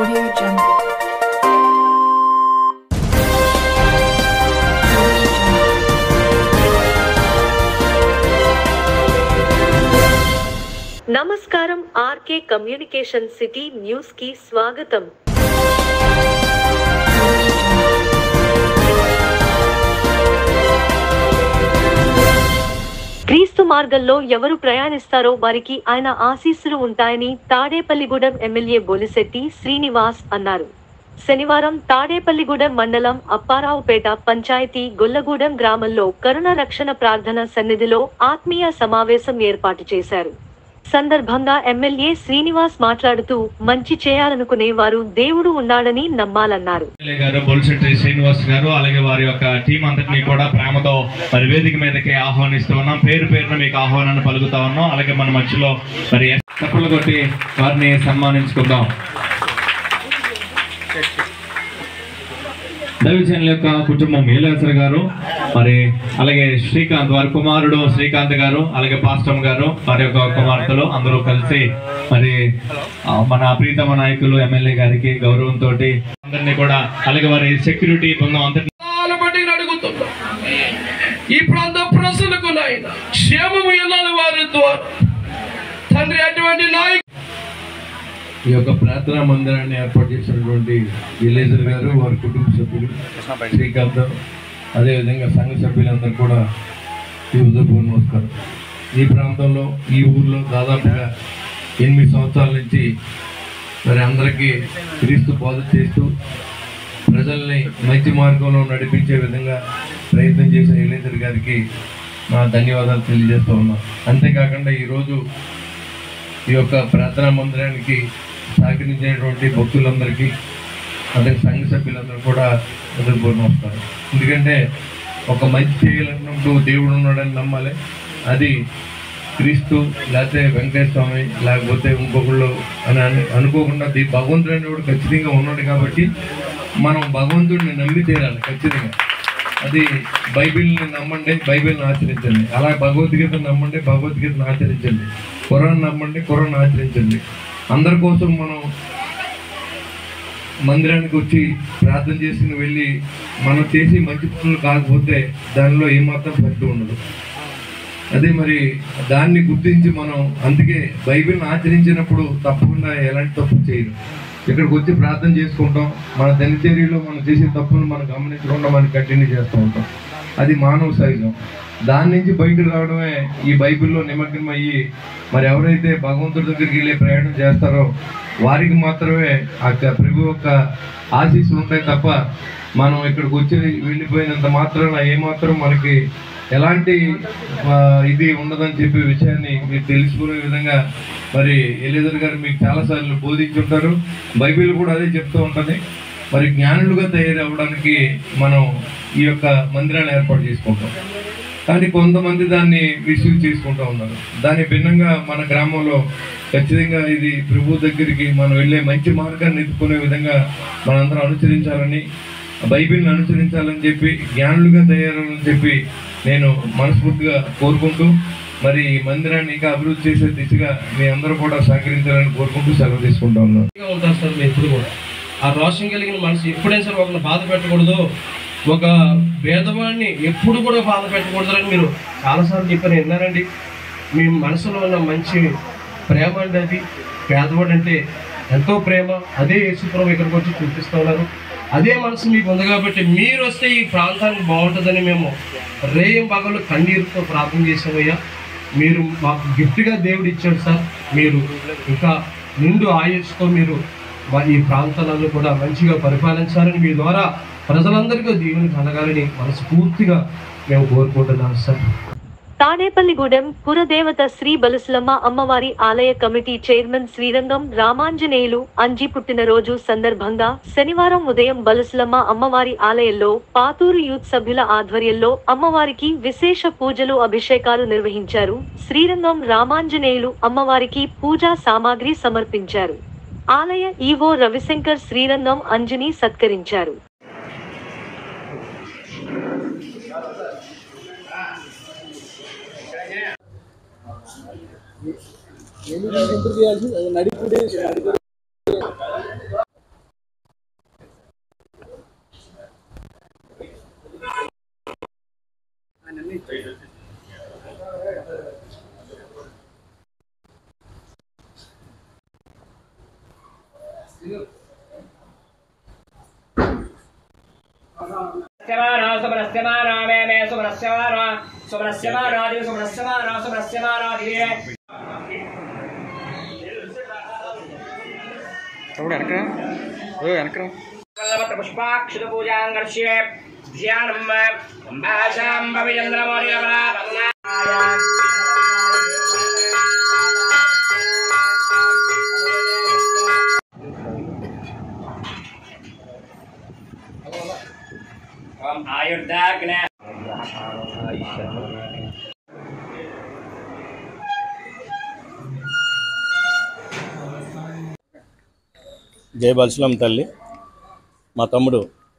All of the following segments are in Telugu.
Audio Jungle. Audio Jungle. నమస్కారం ఆర్కే కమ్యూనికేషన్ సిటీ న్యూస్ కి స్వాగతం క్రీస్తు మార్గంలో ఎవరు ప్రయాణిస్తారో వారికి ఆయన ఆశీస్సులు ఉంటాయని తాడేపల్లిగూడెం ఎమ్మెల్యే బొలిశెట్టి శ్రీనివాస్ అన్నారు శనివారం తాడేపల్లిగూడెం మండలం అప్పారావుపేట పంచాయతీ గొల్లగూడెం గ్రామంలో కరుణ రక్షణ ప్రార్థన సన్నిధిలో ఆత్మీయ సమావేశం ఏర్పాటు చేశారు సందర్భంగా ఎమ్మెల్యే శ్రీనివాస్ మాట్లాడుతూ మంచి చేయాలనుకునే వారు దేవుడు ఉన్నాడని నమ్మాలన్నారు ఎమ్మెల్యే గారు బొలిశెట్టి శ్రీనివాస్ గారు అలాగే వారి యొక్క టీం అంతటిని కూడా ప్రేమతో మరి వేదిక మీదకి ఆహ్వానిస్తూ ఉన్నాం పేరు పేరున మీకు ఆహ్వానాన్ని పలుకుతా ఉన్నాం అలాగే మన మధ్యలో మరి తప్పులు కొట్టి వారిని సన్మానించుకుందాం దైవజనుల యొక్క కుటుంబం ఏలేసర్ గారు మరి అలాగే శ్రీకాంత్ వారి కుమారుడు శ్రీకాంత్ గారు అలాగే పాస్టమ్ గారు వారి యొక్క కుమార్తెలు అందరూ కలిసి మరి ఆ, మన ప్రీతమ నాయకులు ఎమ్మెల్యే గారికి గౌరవంతో అందరినీ కూడా అలాగే వారి సెక్యూరిటీ బృందం అందరినీ నాలు బట్టి అడుగుతున్నాం ఈ ప్రాంత ప్రజలకు నాయన క్షేమము ఇల్లాలి వారి ద్వారా తండ్రి అటువంటి నాయకు ఈ యొక్క ప్రార్థనా మందిరాన్ని ఏర్పాటు చేసినటువంటి విలేజర్ గారు వారి కుటుంబ సభ్యులు శ్రీకాంత్ అదేవిధంగా సంఘ సభ్యులందరూ కూడా ఈ ఉదయపూర్ నమస్కారం ఈ ప్రాంతంలో ఈ ఊర్లో దాదాపుగా ఎనిమిది సంవత్సరాల నుంచి మరి అందరికీ క్రీస్తు బోధ చేస్తూ ప్రజల్ని మంచి మార్గంలో నడిపించే విధంగా ప్రయత్నం చేసిన విలేజర్ గారికి నా ధన్యవాదాలు తెలియజేస్తూ ఉన్నాను అంతేకాకుండా ఈరోజు ఈ యొక్క ప్రార్థనా మందిరానికి సహకరించినటువంటి భక్తులందరికీ అదే సంఘ సభ్యులందరూ కూడా ఎదుర్కొని వస్తారు ఎందుకంటే ఒక మంచి చేయాలన్నప్పుడు దేవుడు ఉన్నాడని నమ్మాలి అది క్రీస్తు లేకపోతే వెంకటేశ్వర స్వామి లేకపోతే ఇంకొకళ్ళు అని అను- అనుకోకుండా దీ- భగవంతుడు అనేవాడు ఖచ్చితంగా ఉన్నాడు కాబట్టి మనం భగవంతుడిని నమ్మి తీరాలి ఖచ్చితంగా అది బైబిల్ని నమ్మండి బైబిల్ని ఆచరించండి అలా భగవద్గీతను నమ్మండి భగవద్గీతను ఆచరించండి ఖురాన్ నమ్మండి ఖురాన్ ఆచరించండి అందరి కోసం మనం మందిరానికి వచ్చి ప్రార్థన చేసి వెళ్ళి మనం చేసి మంచి పనులు కాకపోతే దానిలో ఏమాత్రం ఫలితం ఉండదు అదే మరి దాన్ని గుర్తించి మనం అందుకే బైబిల్ని ఆచరించినప్పుడు తప్పకుండా ఎలాంటి తప్పు చేయరు ఇక్కడికి వచ్చి ప్రార్థన చేసుకుంటాం మన దినచర్యలో మనం చేసే తప్పును మనం గమనించకుండా మనం కంటిన్యూ చేస్తూ ఉంటాం అది మానవ సహజం దాని నుంచి బయటకు రావడమే ఈ బైబిల్లో నిమగ్నం అయ్యి మరి ఎవరైతే భగవంతుడి దగ్గరికి వెళ్ళే ప్రయాణం చేస్తారో వారికి మాత్రమే ఆ యొక్క ప్రభు యొక్క ఆశీస్సులు ఉంటాయి తప్ప మనం ఇక్కడికి వచ్చి వెళ్ళిపోయినంత మాత్రాన ఏమాత్రం మనకి ఎలాంటి ఆ, ఇది ఉండదని చెప్పే విషయాన్ని మీరు తెలుసుకునే విధంగా మరి ఎలిజర్ గారు మీకు చాలాసార్లు బోధించుంటారు బైబిల్ కూడా అదే చెప్తూ ఉంటుంది మరి జ్ఞానులుగా తయారవడానికి మనం ఈ యొక్క మందిరాన్ని ఏర్పాటు చేసుకుంటాం కానీ కొంతమంది దాన్ని మిస్యూజ్ చేసుకుంటూ ఉన్నారు దాని భిన్నంగా మన గ్రామంలో ఖచ్చితంగా ఇది ప్రభు దగ్గరికి మనం వెళ్ళే మంచి మార్గాన్ని ఎత్తుకునే విధంగా మనందరం అనుసరించాలని బైబిల్ని అనుసరించాలని చెప్పి జ్ఞానులుగా తయారని చెప్పి నేను మనస్ఫూర్తిగా కోరుకుంటూ మరి ఈ మందిరాన్ని ఇంకా అభివృద్ధి చేసే దిశగా మీ అందరూ కూడా సహకరించాలని కోరుకుంటూ సెలవు తీసుకుంటా ఉన్నాను గా ఉంటారు సార్ మీరు ఎప్పుడు కూడా ఆ రోషం కలిగిన మనసు ఎప్పుడైనా సరే ఒకరిని బాధ పెట్టకూడదు ఒక భేదవాడిని ఎప్పుడు కూడా బాధ పెట్టకూడదు అని మీరు చాలాసార్లు చెప్పారు విన్నారండి మీ మనసులో ఉన్న మంచి ప్రేమ అంటే అది పేదవాడు అంటే ఎంతో ప్రేమ అదే యేసుప్రభు ఇక్కడికి వచ్చి చూపిస్తూ ఉన్నారు అదే మనసు మీకు ఉంది కాబట్టి మీరు వస్తే ఈ ప్రాంతానికి బాగుంటుందని మేము రేయం పగలు కన్నీరుతో ప్రార్థన చేసామయ్యా మీరు మాకు గిఫ్ట్గా దేవుడు ఇచ్చాడు సార్ మీరు ఇంకా నిండు ఆయుష్తో మీరు మా ఈ ప్రాంతాలను కూడా మంచిగా పరిపాలించాలని మీ ద్వారా ప్రజలందరికీ దీవెని కలగాలని మనస్ఫూర్తిగా మేము కోరుకుంటున్నాం సార్ తాడేపల్లిగూడెం పురదేవత శ్రీ బలుసులమ్మ అమ్మవారి ఆలయ కమిటీ చైర్మన్ శ్రీరంగం రామాంజనేయులు అంజి పుట్టినరోజు సందర్భంగా శనివారం ఉదయం బలుసులమ్మ అమ్మవారి ఆలయంలో పాతూరు యూత్ సభ్యుల ఆధ్వర్యంలో అమ్మవారికి విశేష పూజలు అభిషేకాలు నిర్వహించారు శ్రీరంగం రామాంజనేయులు అమ్మవారికి పూజా సామాగ్రి సమర్పించారు ఆలయ ఈవో రవిశంకర్ శ్రీరంగం అంజని సత్కరించారు सुमनस्यमानो सुमनस्यमानो मे मे सुमनस्यमानो सुमनस्यमानो दिवि सुमनस्यमानो सुमनस्यमानो दिवि कल्लपत्र पुष्पाक्षित पूजां कर्ष्ये ध्यानम् आशां भविचन्द्रमौर्यमना आयुर्दाग्ने జై బల్సులం తల్లి మా తమ్ముడు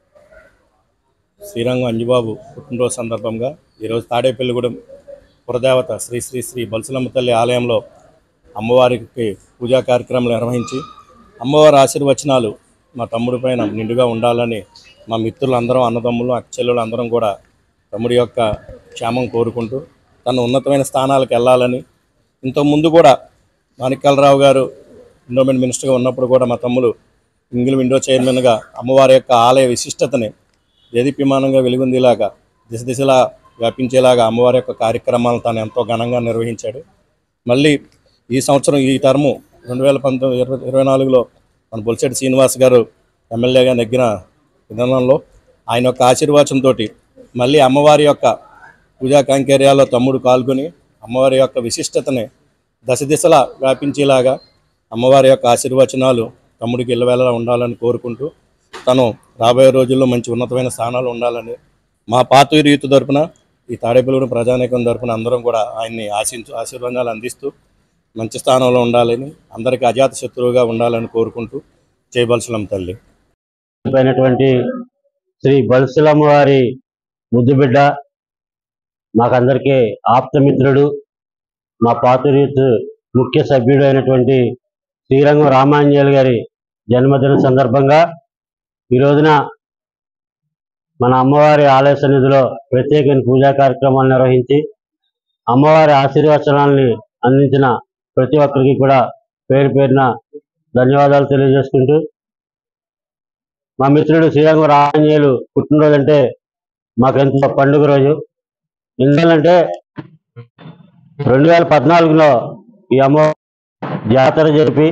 శ్రీరంగం అంజుబాబు పుట్టినరోజు సందర్భంగా ఈరోజు తాడేపల్లిగూడెం పురదేవత శ్రీ శ్రీ శ్రీ బల్సులమ్మ తల్లి ఆలయంలో అమ్మవారికి పూజా కార్యక్రమాలు నిర్వహించి అమ్మవారి ఆశీర్వచనాలు మా తమ్ముడి పైన నిండుగా ఉండాలని మా మిత్రులు అందరం అన్నదమ్ములు అక్కచెల్లెలు అందరం కూడా తమ్ముడి యొక్క క్షేమం కోరుకుంటూ తను ఉన్నతమైన స్థానాలకు వెళ్ళాలని ఇంతకుముందు కూడా మాణిక్యాలరావు గారు ఎండోమెంట్ మినిస్టర్గా ఉన్నప్పుడు కూడా మా తమ్ముడు ఇంగిల్ విండో చైర్మన్గా అమ్మవారి యొక్క ఆలయ విశిష్టతని దేదీప్యమానంగా వెలుగొందేలాగా దిశ దిశలా వ్యాపించేలాగా అమ్మవారి యొక్క కార్యక్రమాలను తాను ఎంతో ఘనంగా నిర్వహించాడు మళ్ళీ ఈ సంవత్సరం ఈ టర్ము రెండు వేల పంతొమ్మిది ఇరవై ఇరవై నాలుగులో మన బొలిశెట్టి శ్రీనివాస్ గారు ఎమ్మెల్యేగా నెగ్గిన విధానంలో ఆయన యొక్క ఆశీర్వాచంతో మళ్ళీ అమ్మవారి యొక్క పూజా కైంకర్యాల్లో తమ్ముడు పాల్గొని అమ్మవారి యొక్క విశిష్టతని దశ దిశలా వ్యాపించేలాగా అమ్మవారి యొక్క ఆశీర్వచనాలు తమ్ముడికి ఇళ్ళవేళలా ఉండాలని కోరుకుంటూ తను రాబోయే రోజుల్లో మంచి ఉన్నతమైన స్థానాలు ఉండాలని మా పాతూరి యూత్ తరపున ఈ తాడేపల్లిగూడెం ప్రజానీకం తరపున అందరం కూడా ఆయన్ని ఆశించు ఆశీర్వాదాలు అందిస్తూ మంచి స్థానంలో ఉండాలని అందరికీ అజాత శత్రువుగా ఉండాలని కోరుకుంటూ చేయవలసిన తల్లి అయినటువంటి శ్రీ బల్సులమ్మ వారి ముద్దుబిడ్డ మాకందరికీ ఆప్తమిత్రుడు మా పాతురీత్ ముఖ్య సభ్యుడు అయినటువంటి శ్రీరంగం రామాంజలి గారి జన్మదిన సందర్భంగా ఈ రోజున మన అమ్మవారి ఆలయ సన్నిధిలో ప్రత్యేకమైన పూజా కార్యక్రమాలు నిర్వహించి అమ్మవారి ఆశీర్వచనాల్ని అందించిన ప్రతి ఒక్కరికి కూడా పేరు పేరున ధన్యవాదాలు తెలియజేసుకుంటూ మా మిత్రుడు శ్రీరంగం రాంజేయులు పుట్టినరోజు అంటే మాకెంతో పండుగ రోజు ఎందుకంటే రెండు వేల పద్నాలుగులో ఈ అమ్మ జాతర జరిపి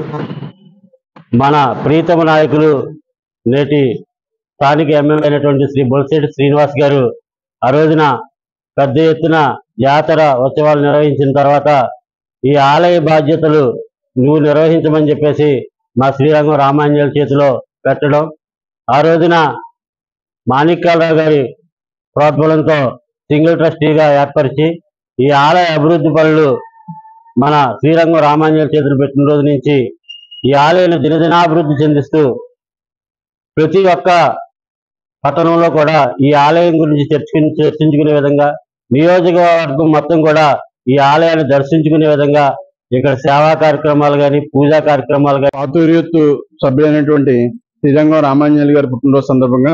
మన ప్రీతమ నాయకులు నేటి స్థానిక ఎమ్మెల్యే అయినటువంటి శ్రీ బొలిశెట్టి శ్రీనివాస్ గారు ఆ రోజున పెద్ద ఎత్తున జాతర ఉత్సవాలు నిర్వహించిన తర్వాత ఈ ఆలయ బాధ్యతలు నువ్వు నిర్వహించమని చెప్పేసి మా శ్రీరంగం రామాంజలి చేతిలో పెట్టడం ఆ రోజున మాణిక్యాలరావు గారి ప్రోద్బలంతో సింగిల్ ట్రస్టీగా ఏర్పరిచి ఈ ఆలయ అభివృద్ధి పనులు మన శ్రీరంగం రామాంజలి చేతులు పెట్టిన రోజు నుంచి ఈ ఆలయాన్ని దినదినాభివృద్ధి చెందిస్తూ ప్రతి ఒక్క పట్టణంలో కూడా ఈ ఆలయం గురించి చర్చించుకుని చర్చించుకునే విధంగా నియోజకవర్గం మొత్తం కూడా ఈ ఆలయాన్ని దర్శించుకునే విధంగా ఇక్కడ సేవా కార్యక్రమాలు కానీ పూజా కార్యక్రమాలు కానీ పాతూరు యూత్ సభ్యులైనటువంటి శ్రీరంగం రామాంజలి గారి పుట్టినరోజు సందర్భంగా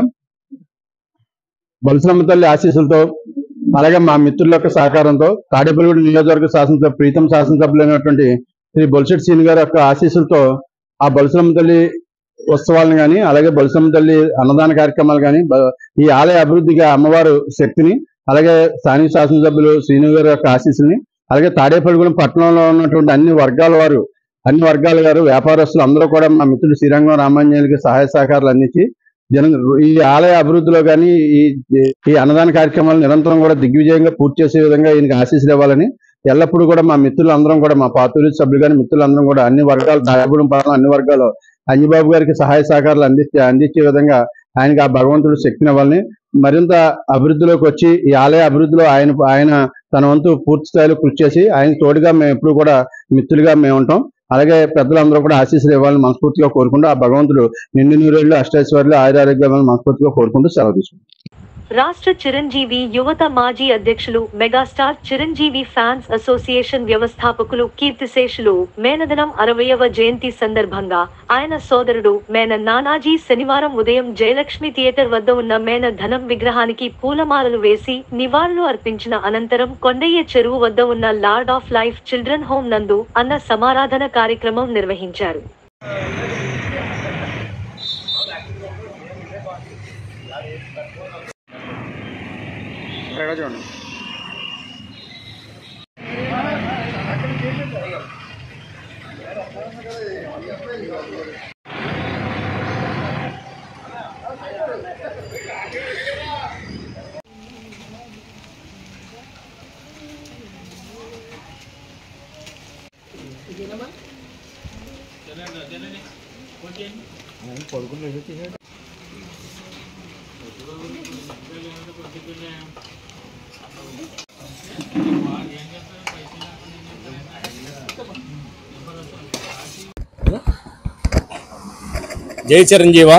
బలసలమ్మ తల్లి ఆశీస్సులతో అలాగే మా మిత్రుల యొక్క సహకారంతో తాడేపల్లిగూడ నియోజకవర్గ శాసనసభ ప్రీతం శాసనసభ్యులైనటువంటి శ్రీ బొలిశెట్టి సీని గారి యొక్క ఆశీస్సులతో ఆ బలసలమ్మ తల్లి ఉత్సవాలను కానీ అలాగే బలసలమ్మ తల్లి అన్నదాన కార్యక్రమాలు కానీ ఈ ఆలయ అభివృద్ధిగా అమ్మవారు శక్తిని అలాగే స్థానిక శాసనసభ్యులు శ్రీను గారి యొక్క ఆశీస్సుల్ని అలాగే తాడేపల్లిగూడెం పట్టణంలో ఉన్నటువంటి అన్ని వర్గాల వారు అన్ని వర్గాల గారు వ్యాపారస్తులు అందరూ కూడా మా మిత్రుడు శ్రీరంగం రామాంజలికి సహాయ సహకారాలు అందించి జన ఈ ఆలయ అభివృద్ధిలో కానీ ఈ ఈ అన్నదాన కార్యక్రమాలు నిరంతరం కూడా దిగ్విజయంగా పూర్తి చేసే విధంగా ఈయనకి ఆశీస్సులు ఇవ్వాలని ఎల్లప్పుడూ కూడా మా మిత్రులు అందరం కూడా మా పాతూరి సభ్యులు కానీ మిత్రులందరం కూడా అన్ని వర్గాలు దాయగూడెం పట్టణం అన్ని వర్గాలు అంజిబాబు గారికి సహాయ సహకారాలు అందించే అందించే విధంగా ఆయనకి ఆ భగవంతుడు శక్తిని ఇవ్వాలని మరింత అభివృద్ధిలోకి వచ్చి ఈ ఆలయ అభివృద్ధిలో ఆయన ఆయన తన వంతు పూర్తి స్థాయిలో కృషి చేసి ఆయన తోడుగా మేము ఎప్పుడు కూడా మిత్రులుగా మేము ఉంటాం అలాగే పెద్దలందరూ కూడా ఆశీస్సులు ఇవ్వాలని మనస్ఫూర్తిగా కోరుకుంటూ ఆ భగవంతుడు నిండు నూరేళ్లు అష్టైశ్వర్యులు ఆయురారోగ్యాలను మనస్ఫూర్తిగా కోరుకుంటూ సెలవు తీసుకుంటాం రాష్ట్ర చిరంజీవి యువత మాజీ అధ్యక్షులు మెగాస్టార్ చిరంజీవి ఫ్యాన్స్ అసోసియేషన్ వ్యవస్థాపకులు కీర్తిశేషులు మేనదనం అరవయవ జయంతి సందర్భంగా ఆయన సోదరుడు మేన నానాజీ శనివారం ఉదయం జయలక్ష్మి థియేటర్ వద్ద ఉన్న మేన ధనం విగ్రహానికి పూలమాలలు వేసి నివాళులు అర్పించిన అనంతరం కొండయ్య చెరువు వద్ద ఉన్న lord of life children home నందు అన్న సమారాధన కార్యక్రమం నిర్వహించారు చూడండి జై చిరంజీవ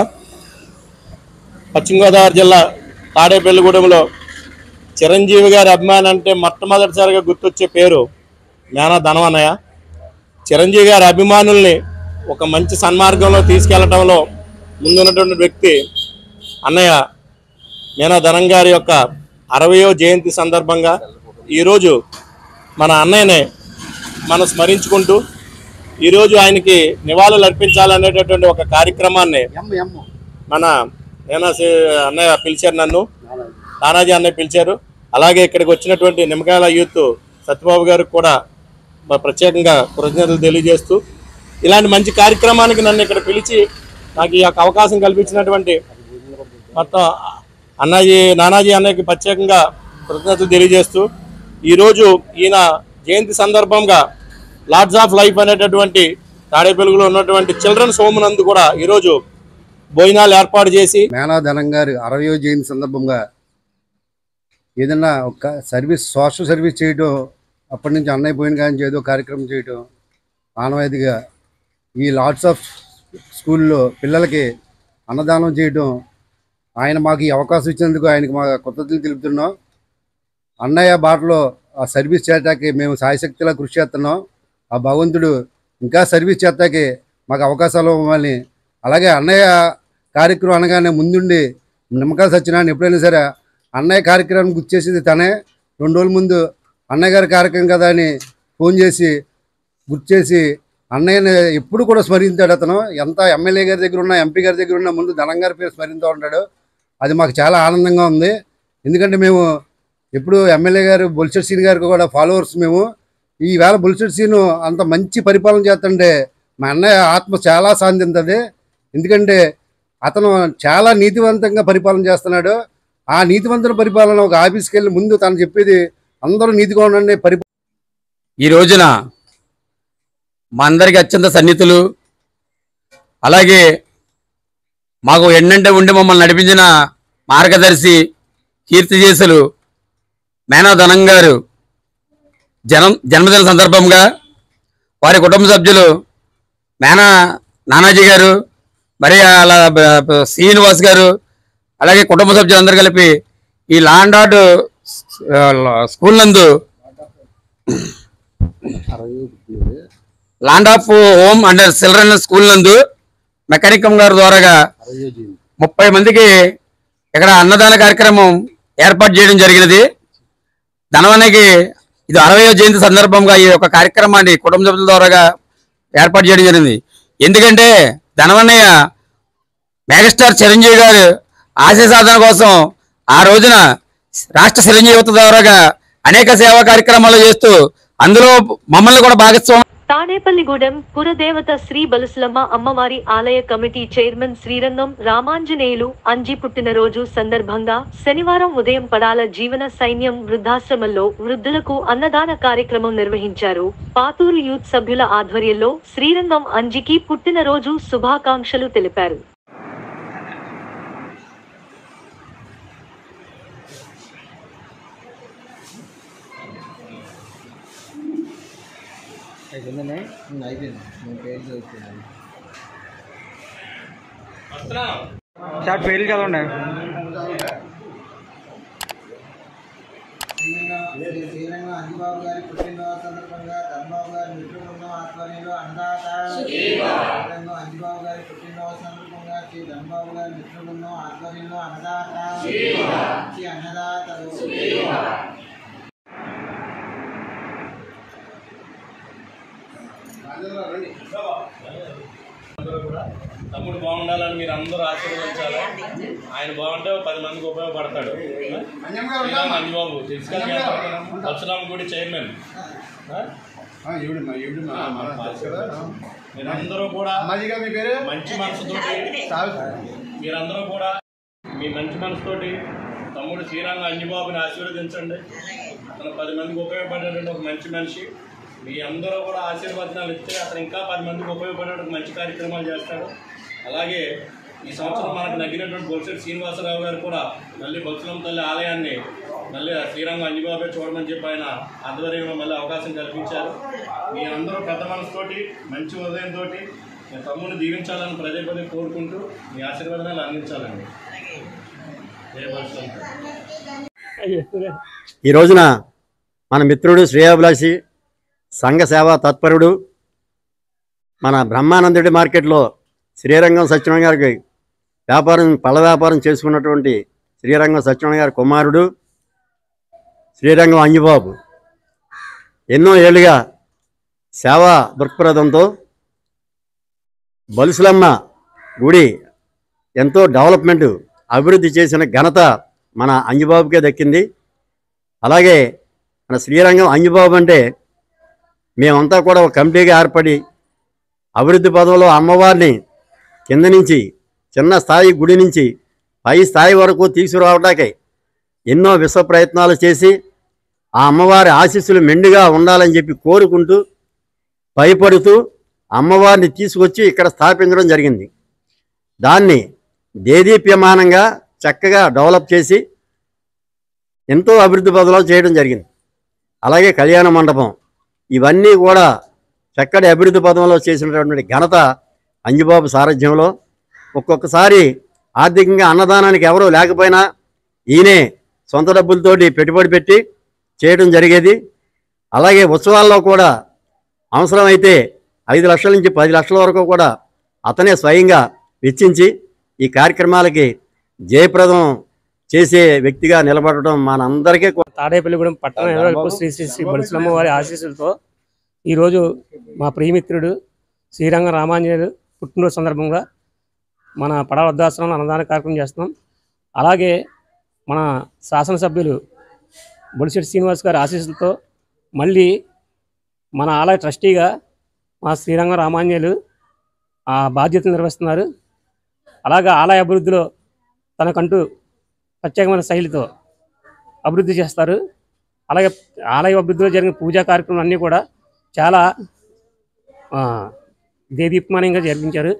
పశ్చిమ గోదావరి జిల్లా తాడేపల్లిగూడెంలో చిరంజీవి గారి అభిమాని అంటే మొట్టమొదటిసారిగా గుర్తొచ్చే పేరు మేనా ధనవన్నయ్య చిరంజీవి గారి అభిమానుల్ని ఒక మంచి సన్మార్గంలో తీసుకెళ్లడంలో ముందున్నటువంటి వ్యక్తి అన్నయ్య మేనా ధనం గారి యొక్క అరవయో జయంతి సందర్భంగా ఈరోజు మన అన్నయ్యనే మనం స్మరించుకుంటూ ఈరోజు ఆయనకి నివాళులు అర్పించాలనేటటువంటి ఒక కార్యక్రమాన్ని మన నేనా సి- అన్నయ్య పిలిచారు నన్ను నానాజీ అన్నయ్య పిలిచారు అలాగే ఇక్కడికి వచ్చినటువంటి నిమ్మకాయల యూత్ సత్యబాబు గారికి కూడా మ- ప్రత్యేకంగా కృతజ్ఞతలు తెలియజేస్తూ ఇలాంటి మంచి కార్యక్రమానికి నన్ను ఇక్కడ పిలిచి నాకు ఈ యొక్క అవకాశం కల్పించినటువంటి మొత్తం అన్నాజీ నానాజీ అన్నయ్యకి ప్రత్యేకంగా కృతజ్ఞతలు తెలియజేస్తూ ఈరోజు ఈయన జయంతి సందర్భంగా లార్డ్స్ ఆఫ్ లైఫ్ అనేటటువంటి తాడేపల్లిలో ఉన్నటువంటి చిల్డ్రన్స్ హోమ్ నందు కూడా ఈరోజు భోజనాలు ఏర్పాటు చేసి మేనా ధనం గారి అరవయో జయంతి సందర్భంగా ఏదన్నా ఒక సర్వీస్ సోషల్ సర్వీస్ చేయటం అప్పటి నుంచి అన్నయ్య పోయిన కానీ ఏదో కార్యక్రమం చేయటం ఆనవాయితీగా ఈ లాట్స్ ఆఫ్ స్కూల్లో పిల్లలకి అన్నదానం చేయటం ఆయన మాకు ఈ అవకాశం ఇచ్చినందుకు ఆయనకి మా కృతజ్ఞతలు తెలుపుతున్నాం అన్నయ్య బాటలో ఆ సర్వీస్ చేయటానికి మేము సాయశక్తిలా కృషి చేస్తున్నాం ఆ భగవంతుడు ఇంకా సర్వీస్ చేస్తాకి మాకు అవకాశాలు ఇవ్వాలి అలాగే అన్నయ్య కార్యక్రమం అనగానే ముందుండి నిమ్మకాయలు సత్యనారాయణ ఎప్పుడైనా సరే అన్నయ్య కార్యక్రమం గుర్తు చేసేది తనే రెండు రోజుల ముందు అన్నయ్య గారి కార్యక్రమం కదా అని ఫోన్ చేసి గుర్తు చేసి అన్నయ్యని ఎప్పుడు కూడా స్మరించాడు అతను ఎంత ఎమ్మెల్యే గారి దగ్గర ఉన్న ఎంపీ గారి దగ్గర ఉన్న ముందు ధనం గారి పేరు స్మరిస్తూ ఉంటాడు అది మాకు చాలా ఆనందంగా ఉంది ఎందుకంటే మేము ఎప్పుడు ఎమ్మెల్యే గారు బొలిసెట్ సీన్ గారికి కూడా ఫాలోవర్స్ మేము ఈవేళ బొలిసెట్ సీను అంత మంచి పరిపాలన చేస్తుంటే మా అన్నయ్య ఆత్మ చాలా శాంతింతది ఎందుకంటే అతను చాలా నీతివంతంగా పరిపాలన చేస్తున్నాడు ఆ నీతివంతుల పరిపాలన ఒక ఆఫీస్కి వెళ్ళి ముందు తను చెప్పేది అందరూ నీతిగా ఉండండి పరి ఈ రోజున మా అందరికి అత్యంత సన్నిహితులు అలాగే మాకు ఎన్నంటే ఉండి మమ్మల్ని నడిపించిన మార్గదర్శి కీర్తిజేసులు మేనా ధనం గారు జనం జన్మదిన సందర్భంగా వారి కుటుంబ సభ్యులు మేనా నానాజీ గారు మరి అలా బ- బ- శ్రీనివాస్ గారు అలాగే కుటుంబ సభ్యులందరూ కలిపి ఈ లాండ్ ఆర్డ్ స్కూల్ నందు land of home and children school నందు మెకానికం గారి ద్వారాగా ముప్పై మందికి ఇక్కడ అన్నదాన కార్యక్రమం ఏర్పాటు చేయడం జరిగినది ధనవన్నకి ఇది అరవయో జయంతి సందర్భంగా ఈ యొక్క కార్యక్రమాన్ని కుటుంబ సభ్యుల ద్వారాగా ఏర్పాటు చేయడం జరిగింది ఎందుకంటే ధనవన్నయ్య మెగాస్టార్ చిరంజీవి గారు ఆశయ సాధన కోసం ఆ రోజున రాష్ట్ర చిరంజీవి యువత ద్వారాగా అనేక సేవా కార్యక్రమాలు చేస్తూ అందులో మమ్మల్ని కూడా భాగస్వామ్యం తాడేపల్లిగూడెం పురదేవత శ్రీ బలుసులమ్మ అమ్మవారి ఆలయ కమిటీ చైర్మన్ శ్రీరంగం రామాంజనేయులు అంజి పుట్టినరోజు సందర్భంగా శనివారం ఉదయం పడాల జీవన సైన్యం వృద్ధాశ్రమంలో వృద్ధులకు అన్నదాన కార్యక్రమం నిర్వహించారు పాతూరు యూత్ సభ్యుల ఆధ్వర్యంలో శ్రీరంగం అంజికి పుట్టినరోజు శుభాకాంక్షలు తెలిపారు సార్ పేర్లు చదవండి శ్రీరంగం అంజిబాబు గారి పుట్టినరోజు సందర్భంగా ధర్మబాబు గారి మిత్రుబృందం ఆధ్వర్యంలో అన్నదాత శ్రీరంగం అంజిబాబు గారి పుట్టినరోజు సందర్భంగా శ్రీ ధర్మబాబు గారి మిత్రుబృందం ఆధ్వర్యంలో అన్నదాత శ్రీ అన్నదాతలు అందరూ కూడా తమ్ముడు బాగుండాలని మీరు అందరూ ఆశీర్వదించాలి ఆయన బాగుంటే ఓ పది మందికి ఉపయోగపడతాడు శ్రీరామ్ అంజబాబు తెలుసు కదా మీ అందరికీ? పరశురామ గుడి చైర్మన్ ఆ? మీరందరూ కూడా మంచి మనసుతోటి మీరందరూ కూడా మీ మంచి మనసుతోటి తమ్ముడు శ్రీరంగ అంజబాబుని ఆశీర్వదించండి అతను పది మందికి ఉపయోగపడేటువంటి ఒక మంచి మనిషి మీ అందరూ కూడా ఆశీర్వచనాలు ఇస్తే అతను ఇంకా పది మందికి ఉపయోగపడే ఒక మంచి కార్యక్రమాలు చేస్తాడు అలాగే ఈ సంవత్సరం మనకు నగ్గినటువంటి బొలిసెట్ శ్రీనివాసరావు గారు కూడా మళ్ళీ బొత్సలం తల్లి ఆలయాన్ని మళ్ళీ శ్రీరంగ అంజబాబే చూడమని చెప్పి ఆయన ఆధ్వర్యంలో మళ్ళీ అవకాశం కల్పించారు మీ అందరూ పెద్ద మనసుతోటి మంచి ఉదయంతో మీ తమ్ముని దీవించాలని పదే పదే కోరుకుంటూ మీ ఆశీర్వాదాలు అందించాలండి జయ బొత్సలం తల్లి. ఈ రోజున మన మిత్రుడు శ్రేయాభిలాషి సంఘ సేవా తత్పరుడు మన బ్రహ్మానందుడి మార్కెట్లో శ్రీరంగం సత్యనారాయణ గారికి వ్యాపారం పళ్ళ వ్యాపారం చేసుకున్నటువంటి శ్రీరంగం సత్యనారాయణ గారి కుమారుడు శ్రీరంగం అంజుబాబు ఎన్నో ఏళ్ళుగా సేవా దృక్పథంతో బలుసులమ్మ గుడి ఎంతో డెవలప్మెంట్ అభివృద్ధి చేసిన ఘనత మన అంజుబాబుకే దక్కింది అలాగే మన శ్రీరంగం అంజుబాబు అంటే మేమంతా కూడా ఒక కమిటీగా ఏర్పడి అభివృద్ధి పదంలో అమ్మవారిని కింద నుంచి చిన్న స్థాయి గుడి నుంచి పై స్థాయి వరకు తీసుకురావటానికి ఎన్నో విశ్వ ప్రయత్నాలు చేసి ఆ అమ్మవారి ఆశీస్సులు మెండుగా ఉండాలని చెప్పి కోరుకుంటూ భయపడుతూ అమ్మవారిని తీసుకొచ్చి ఇక్కడ స్థాపించడం జరిగింది దాన్ని దేదీప్యమానంగా చక్కగా డెవలప్ చేసి ఎంతో అభివృద్ధి బదులు చేయడం జరిగింది అలాగే కళ్యాణ మండపం ఇవన్నీ కూడా చక్కటి అభివృద్ధి పదంలో చేసినటువంటి ఘనత అంజుబాబు సారథ్యంలో ఒక్కొక్కసారి ఆర్థికంగా అన్నదానానికి ఎవరూ లేకపోయినా ఈయనే సొంత డబ్బులతోటి పెట్టుబడి పెట్టి చేయడం జరిగేది అలాగే ఉత్సవాల్లో కూడా అవసరమైతే ఐదు లక్షల నుంచి పది లక్షల వరకు కూడా అతనే స్వయంగా వెచ్చించి ఈ కార్యక్రమాలకి జయప్రదం చేసే వ్యక్తిగా నిలబడటం మనందరికీ కూడా తాడేపల్లిగూడెం పట్టణ నెలవైపు శ్రీ శ్రీ శ్రీ బలిసలమ్మ వారి ఆశీస్సులతో ఈరోజు మా ప్రియమిత్రుడు శ్రీరంగ రామాంజనేయులు పుట్టినరోజు సందర్భంగా మన పడవ వృద్ధాశ్రమంలో అన్నదాన కార్యక్రమం చేస్తున్నాం అలాగే మన శాసనసభ్యులు బొలిశెట్టి శ్రీనివాస్ గారి ఆశీస్సులతో మళ్ళీ మన ఆలయ ట్రస్టీగా మా శ్రీరంగ రామాంజనేయులు ఆ బాధ్యతలు నిర్వహిస్తున్నారు అలాగే ఆలయ అభివృద్ధిలో తనకంటూ ప్రత్యేకమైన శైలితో అభివృద్ధి చేస్తారు అలాగే ఆలయ అభివృద్ధిలో జరిగిన పూజా కార్యక్రమాలు అన్నీ కూడా చాలా ఆ, దేదీప్యమానంగా జరిపించారు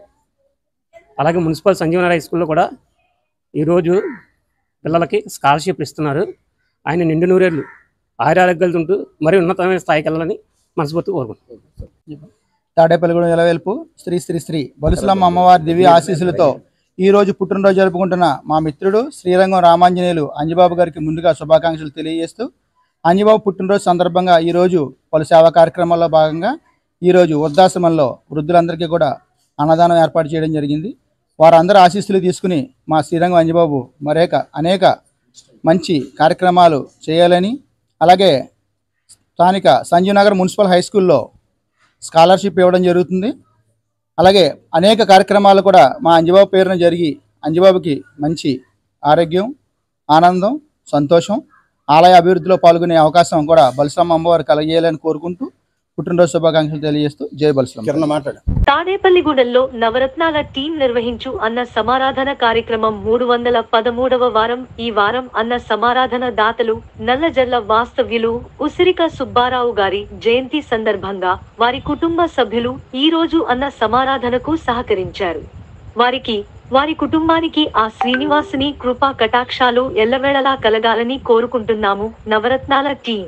అలాగే మున్సిపల్ సంజీవనగర్ హై స్కూల్లో కూడా ఈరోజు పిల్లలకి స్కాలర్షిప్ ఇస్తున్నారు ఆయన నిండు నూరేళ్ళు ఆయురారోగ్యాలతో ఉంటూ మరి ఉన్నతమైన స్థాయికి వెళ్ళాలని మనస్ఫూర్తిగా కోరుకుంటున్నాను తాడేపల్లిగూడెం ఎలవేల్పు శ్రీ శ్రీ శ్రీ బలుసులమ్మ అమ్మవారి దివ్య ఆశీస్సులతో ఈ రోజు పుట్టినరోజు జరుపుకుంటున్న మా మిత్రుడు శ్రీరంగం రామాంజనేయులు అంజబాబు గారికి ముందుగా శుభాకాంక్షలు తెలియజేస్తూ అంజబాబు పుట్టినరోజు సందర్భంగా ఈరోజు పలు సేవా కార్యక్రమాల్లో భాగంగా ఈరోజు వృద్ధాశ్రమంలో వృద్ధులందరికీ కూడా అన్నదానం ఏర్పాటు చేయడం జరిగింది వారందరి ఆశీస్సులు తీసుకుని మా శ్రీరంగం అంజబాబు మరేక అనేక మంచి కార్యక్రమాలు చేయాలని అలాగే స్థానిక సంజీవ్ నగర్ మున్సిపల్ హై స్కూల్లో స్కాలర్షిప్ ఇవ్వడం జరుగుతుంది అలాగే అనేక కార్యక్రమాలు కూడా మా అంజబాబు పేరున జరిగి అంజబాబుకి మంచి ఆరోగ్యం ఆనందం సంతోషం ఆలయ అభివృద్ధిలో పాల్గొనే అవకాశం కూడా బలసమ్మ అమ్మవారు కలగజేయాలని కోరుకుంటూ పుట్టినరోజు శుభాకాంక్షలు తెలియజేస్తూ జై బలసమ్మ మాట్లాడు తాడేపల్లిగూడెంలో నవరత్నాల టీం నిర్వహించు అన్న సమారాధన కార్యక్రమం మూడు వందల పదమూడవ వారం ఈ వారం అన్న సమారాధన దాతలు నల్లజర్ల వాస్తవ్యులు ఉసిరిక సుబ్బారావు గారి జయంతి సందర్భంగా వారి కుటుంబ సభ్యులు ఈ రోజు అన్న సమారాధనకు సహకరించారు వారికి వారి కుటుంబానికి ఆ శ్రీనివాసుని కృపా కటాక్షాలు ఎల్లవేళలా కలగాలని కోరుకుంటున్నాము నవరత్నాల టీం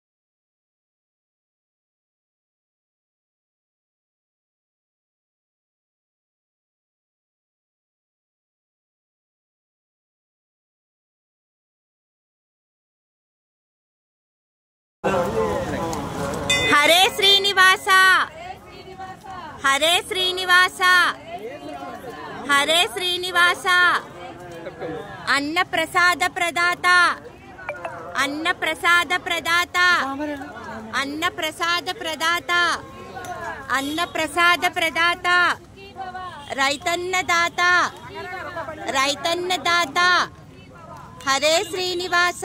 హరే శ్రీనివాస హరే శ్రీనివాస హరే శ్రీనివాస అన్న ప్రసాద ప్రదాత అన్న ప్రసాద ప్రదాత అన్న ప్రసాద ప్రదాత అన్న ప్రసాద ప్రదాత రైతన్న దాత రైతన్న దాత హరే శ్రీనివాస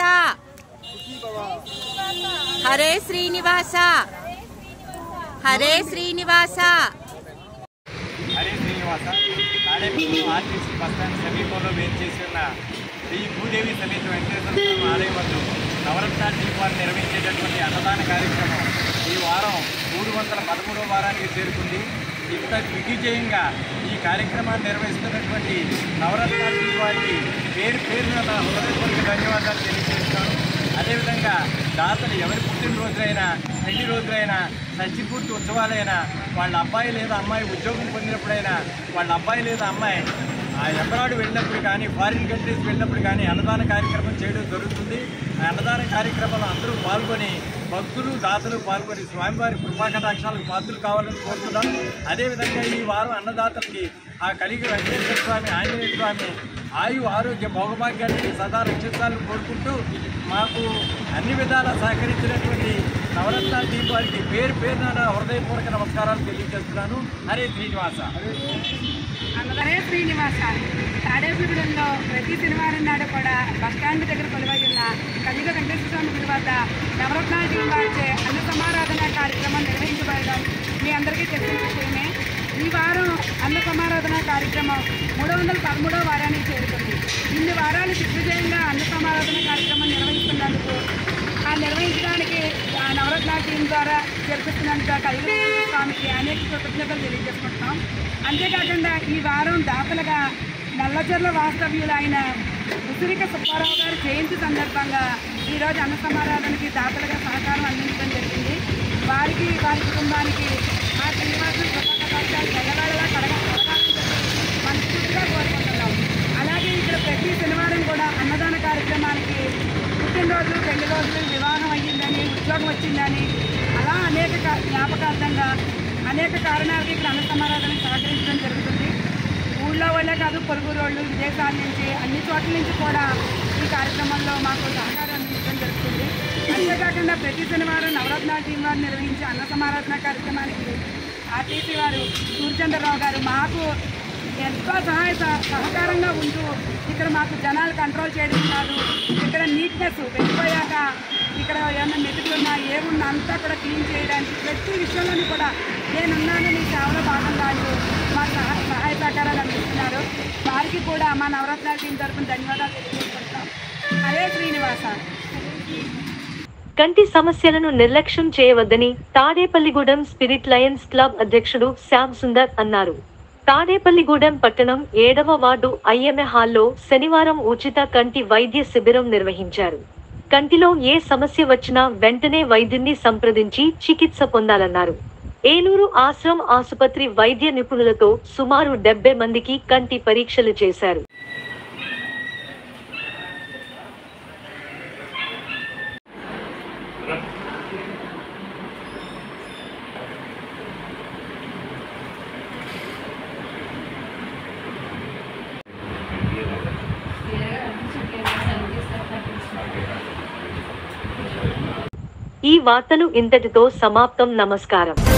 హరే శ్రీనివాస హరే శ్రీనివాస హరే శ్రీనివాస తాడేపల్లి ఆర్టీసీ బస్టాండ్ సమీపంలో వేంచేసి ఉన్న శ్రీ భూదేవి సమేత వెంకటేశ్వర స్వామి ఆలయం వద్ద నవరత్న దీపాన్ని నిర్వహించేటటువంటి అన్నదాన కార్యక్రమం ఈ వారం మూడు వందల పదమూడవ వారానికి చేరుకుంది ఇంత దిగ్విజయంగా ఈ కార్యక్రమాన్ని నిర్వహిస్తున్నటువంటి నవరత్న దీపానికి పేరు పేరున నా హృదయపూర్వక ధన్యవాదాలు తెలియజేస్తున్నాను అదేవిధంగా దాతలు ఎవరి పుట్టినరోజులైనా పెళ్లి రోజులైనా సచ్చిపూర్తి ఉత్సవాలైనా వాళ్ళ అబ్బాయి లేదా అమ్మాయి ఉద్యోగం పొందినప్పుడైనా వాళ్ళ అబ్బాయి లేదా అమ్మాయి ఆ ఎబ్రాడ్ వెళ్ళినప్పుడు కానీ ఫారిన్ కంట్రీస్ వెళ్ళినప్పుడు కానీ అన్నదాన కార్యక్రమం చేయడం జరుగుతుంది ఆ అన్నదాన కార్యక్రమంలో అందరూ పాల్గొని భక్తులు దాతలు పాల్గొని స్వామివారి కృపాకటాక్షాలకు పాత్రలు కావాలని కోరుతున్నాం అదేవిధంగా ఈ వారం అన్నదాతలకి ఆ కలిగి వెంకటేశ్వర స్వామి ఆంజనేయ స్వామి ఆయు ఆరోగ్య భోగభాగ్యాన్ని సదా రక్షించాలని కోరుకుంటూ మాకు అన్ని విధాలా సహకరించినటువంటి నవరత్న దీపానికి పేరు పేరున నా హృదయపూర్వక నమస్కారాలు తెలియజేస్తున్నాను హరే శ్రీనివాస హరే శ్రీనివాస తాడేపూడిలో ప్రతి శనివారం నాడు కూడా బస్టాండ్ దగ్గర కొలువై ఉన్న కలిగ వెంకటేశ్వర స్వామి గుడి వద్ద నవరత్నాల టీం వారిచే అన్న సమారాధన కార్యక్రమం నిర్వహించబడడం మీ అందరికీ తెలిసిన విషయమే ఈ వారం అన్న సమారాధన కార్యక్రమం మూడు వందల పదమూడవ వారానికి చేరుకుంది ఇన్ని వారాలు దిగ్విజయంగా అన్న సమారాధన కార్యక్రమం నిర్వహిస్తున్నందుకు ఆ నిర్వహించడానికి ఆ నవరత్న టీం ద్వారా జరిపిస్తున్నందుకు కలిగి వెంకటేశ్వర స్వామికి అనేక కృతజ్ఞతలు తెలియజేసుకుంటున్నాం అంతేకాకుండా ఈ వారం దాతలుగా నల్లచర్ల వాస్తవ్యులైన ఉసిరిక సుబ్బారావు గారి జయంతి సందర్భంగా ఈరోజు అన్న సమారాధనకి దాతలుగా సహకారం అందించడం జరిగింది వారికి వారి కుటుంబానికి ఆ శ్రీనివాసం కృతజ్ఞతలు ఎల్లవేళలా కడగ కలగాలని చెప్పి మనస్ఫూర్తిగా కోరుకుంటున్నాం అలాగే ఇక్కడ ప్రతి శనివారం కూడా అన్నదాన కార్యక్రమానికి పుట్టినరోజు పెళ్లి రోజులు వివాహం అయ్యిందని ఉద్యోగం వచ్చిందని అలా అనేక కా- జ్ఞాపకార్థంగా అనేక కారణాలకి ఇక్కడ అన్న సమారాధనకు సహకరించడం జరుగుతుంది ఊళ్ళో వాళ్ళే కాదు పొరుగు రోళ్ళు విదేశాల నుంచి అన్ని చోట్ల నుంచి కూడా ఈ కార్యక్రమంలో మాకు సహకారం అందించడం జరుగుతుంది అంతేకాకుండా ప్రతి శనివారం నవరత్న టీం వారు నిర్వహించే అన్న సమారాధన కార్యక్రమానికి ఆర్టీసీ వారు సూర్యచంద్రరావు గారు మాకు ఎంతో సహాయ సహ- సహకారంగా ఉంటూ ఇక్కడ మాకు జనాలు కంట్రోల్ చేయడం కాదు ఇక్కడ నీట్నెస్ వెళ్ళిపోయాక ఇక్కడ ఏమైనా మెతుకులున్నా ఏమున్నా అంతా కూడా క్లీన్ చేయడానికి ప్రతి విషయంలోనూ కూడా నేనున్నాను నీ సేవలో భాగంగా అంటూ మా సహా సహాయ సహకారాలు అందిస్తున్నారు వారికి కూడా మా నవరత్నాల టీం తరఫున ధన్యవాదాలు తెలియజేసుకుంటాం హరే శ్రీనివాస కంటి సమస్యలను నిర్లక్ష్యం చేయవద్దని తాడేపల్లిగూడెం స్పిరిట్ లయన్స్ క్లబ్ అధ్యక్షుడు శ్యామ్ సుందర్ అన్నారు తాడేపల్లిగూడెం పట్టణం ఏడవ వార్డు ఐఎంఏ హాల్లో శనివారం ఉచిత కంటి వైద్య శిబిరం నిర్వహించారు కంటిలో ఏ సమస్య వచ్చినా వెంటనే వైద్యున్ని సంప్రదించి చికిత్స పొందాలన్నారు ఏలూరు ఆశ్రమ్ ఆసుపత్రి వైద్య నిపుణులతో సుమారు డెబ్బై మందికి కంటి పరీక్షలు చేశారు ఈ వార్తలు ఇంతటితో సమాప్తం నమస్కారం